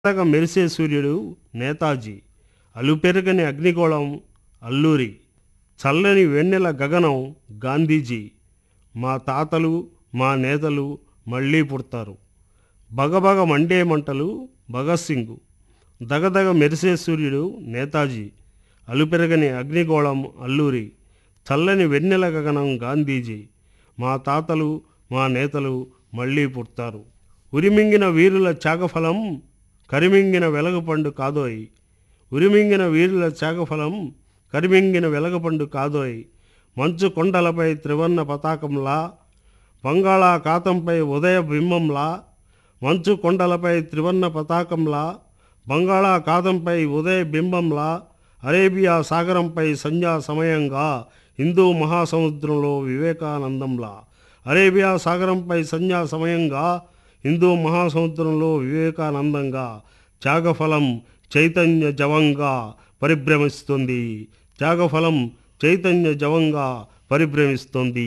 తెల్లగా మెరిసే సూర్యుడు నేతాజీ అలుపెరగని అగ్నిగోళం అల్లూరి చల్లని వెన్నెల గగనం గాంధీజీ మా తాతలు మా నేతలు మళ్ళీ పుడతారు బగబగ మండే మంటలు భగత్ సింగ్ దగదగ మెరిసే సూర్యుడు నేతాజీ అలుపెరగని అగ్నిగోళం అల్లూరి చల్లని వెన్నెల గగనం గాంధీజీ మా తాతలు మా నేతలు మళ్ళీ పుడతారు ఉరిమింగిన వీరుల త్యాగఫలం కరిమింగిన వెలగపండు కాదోయ్ ఉరిమింగిన వీరుల త్యాగఫలం కరిమింగిన వెలగపండు కాదోయ్ మంచు కొండలపై త్రివర్ణ పతాకంలా బంగాళాఖాతంపై ఉదయ బింబంలా మంచు కొండలపై త్రివర్ణ పతాకంలా బంగాళాఖాతంపై ఉదయ బింబంలా అరేబియా సాగరంపై సంధ్యా సమయంగా హిందూ మహాసముద్రంలో వివేకానందంలా అరేబియా సాగరంపై సంధ్యా సమయంగా హిందూ మహాసముద్రంలో వివేకానందంగా త్యాగఫలం చైతన్య జవంగా పరిభ్రమిస్తుంది త్యాగఫలం చైతన్య జవంగా పరిభ్రమిస్తుంది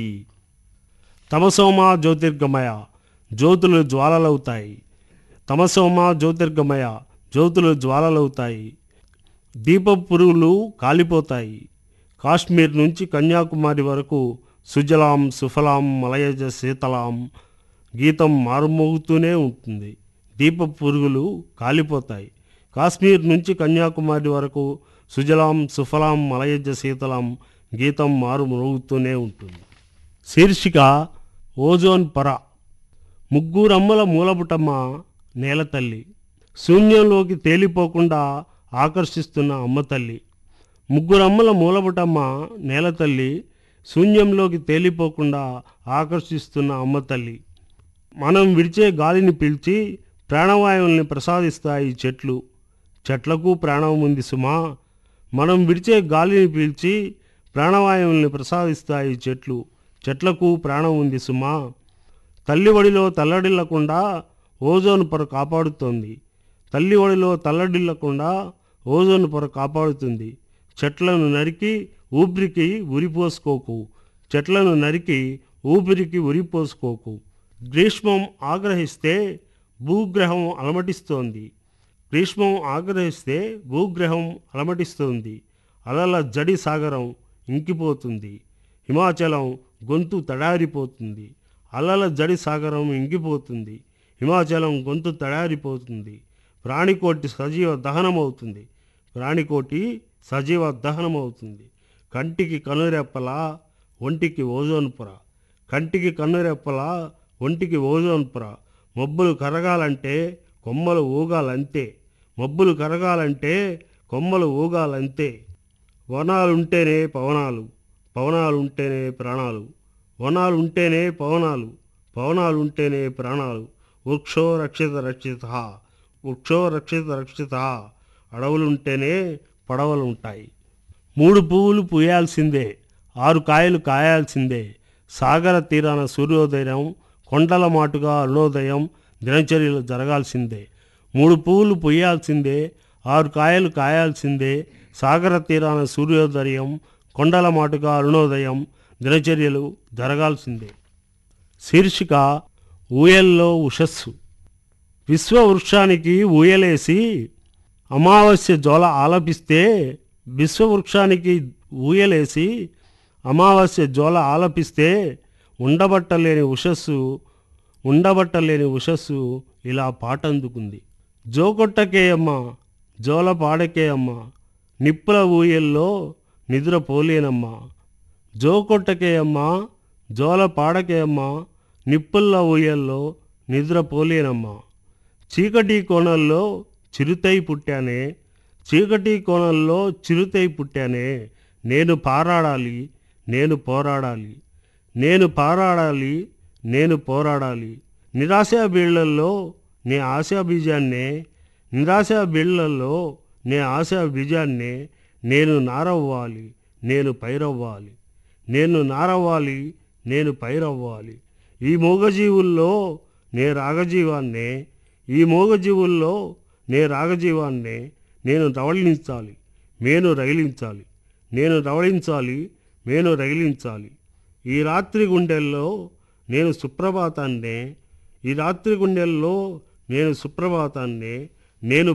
తమసోమ జ్యోతిర్గమయ జ్యోతులు జ్వాలలవుతాయి తమసోమ జ్యోతిర్గమయ జ్యోతులు జ్వాలలవుతాయి దీప పురుగులు కాలిపోతాయి కాశ్మీర్ నుంచి కన్యాకుమారి వరకు సుజలాం సుఫలాం మలయజ శీతలాం గీతం మారుమోగుతూనే ఉంటుంది దీప పురుగులు కాలిపోతాయి కాశ్మీర్ నుంచి కన్యాకుమారి వరకు సుజలాం సుఫలాం మలయజ శీతలాం గీతం మారుమోగుతూనే ఉంటుంది శీర్షిక ఓజోన్ పొర ముగ్గురమ్మల మూలపుటమ్మ నేల తల్లి శూన్యంలోకి తేలిపోకుండా ఆకర్షిస్తున్న అమ్మ తల్లి ముగ్గురమ్మల మూలపుటమ్మ నేల తల్లి శూన్యంలోకి తేలిపోకుండా ఆకర్షిస్తున్న అమ్మ తల్లి మనం విడిచే గాలిని పీల్చి ప్రాణవాయువుల్ని ప్రసాదిస్తాయి చెట్లు చెట్లకు ప్రాణం ఉంది సుమా మనం విడిచే గాలిని పీల్చి ప్రాణవాయువుల్ని ప్రసాదిస్తాయి చెట్లు చెట్లకు ప్రాణం ఉంది సుమా తల్లి ఒడిలో తల్లడిల్లకుండా ఓజోన్ పొర కాపాడుతోంది తల్లి ఒడిలో తల్లడిల్లకుండా ఓజోన్ పొర కాపాడుతుంది చెట్లను నరికి ఊపిరికి ఉరిపోసుకోకు చెట్లను నరికి ఊపిరికి ఉరిపోసుకోకు గ్రీష్మం ఆగ్రహిస్తే భూగ్రహం అలమటిస్తోంది గ్రీష్మం ఆగ్రహిస్తే భూగ్రహం అలమటిస్తోంది అలల జడి సాగరం ఇంకిపోతుంది హిమాచలం గొంతు తడారిపోతుంది అలల జడి సాగరం ఇంకిపోతుంది హిమాచలం గొంతు తడారిపోతుంది ప్రాణికోటి సజీవ దహనమవుతుంది ప్రాణికోటి సజీవ దహనమవుతుంది కంటికి కనురెప్పలా ఒంటికి ఓజోన్ పొర కంటికి కన్నురెప్పలా ఒంటికి ఓజోన్ పొర మబ్బులు కరగాలంటే కొమ్మలు ఊగాలంతే మబ్బులు కరగాలంటే కొమ్మలు ఊగాలంతే వనాలుంటేనే పవనాలు పవనాలుంటేనే ప్రాణాలు వనాలుంటేనే పవనాలు పవనాలుంటేనే ప్రాణాలు వృక్షో రక్షిత రక్షిత వృక్షో రక్షిత రక్షిత అడవులుంటేనే పడవలుంటాయి మూడు పువ్వులు పూయాల్సిందే ఆరు కాయలు కాయాల్సిందే సాగర తీరాన సూర్యోదయం కొండల మాటుగా అరుణోదయం దినచర్యలు జరగాల్సిందే మూడు పువ్వులు పూయాల్సిందే ఆరు కాయలు కాయాల్సిందే సాగర తీరాన సూర్యోదయం కొండల మాటుగా అరుణోదయం దినచర్యలు జరగాల్సిందే శీర్షిక ఊయల్లో ఉషస్సు విశ్వవృక్షానికి ఊయలేసి అమావాస్య జోల ఆలపిస్తే విశ్వవృక్షానికి ఊయలేసి అమావాస్య జోల ఆలపిస్తే ఉండబట్టలేని ఉషస్సు ఉండబట్టలేని ఉషస్సు ఇలా పాట అందుకుంది జోకొట్టకే అమ్మ జోల పాడకే అమ్మ నిప్పుల ఊయల్లో నిద్రపోలేనమ్మా జోకొట్టకే అమ్మ జోల పాడకే అమ్మ నిప్పుల్ల ఊయల్లో నిద్రపోలేనమ్మా చీకటి కోణల్లో చిరుతై పుట్టానే చీకటి కోణంలో చిరుతై పుట్టానే నేను పారాడాలి నేను పోరాడాలి నేను పారాడాలి నేను పోరాడాలి నిరాశా బీళ్లల్లో నే ఆశా బీజాన్నే నిరాశా బీళ్లల్లో నే ఆశా బీజాన్నే నేను నారవ్వాలి నేను పైరవ్వాలి నేను నారవ్వాలి నేను పైరవ్వాలి ఈ మూగజీవుల్లో నే రాగజీవాన్నే ఈ మూగజీవుల్లో నే రాగజీవాన్నే నేను రవళించాలి మేను రగిలించాలి నేను రవళించాలి మేను రగిలించాలి ఈ రాత్రి గుండెల్లో నేను సుప్రభాతాన్నే ఈ రాత్రి గుండెల్లో నేను సుప్రభాతాన్నే నేను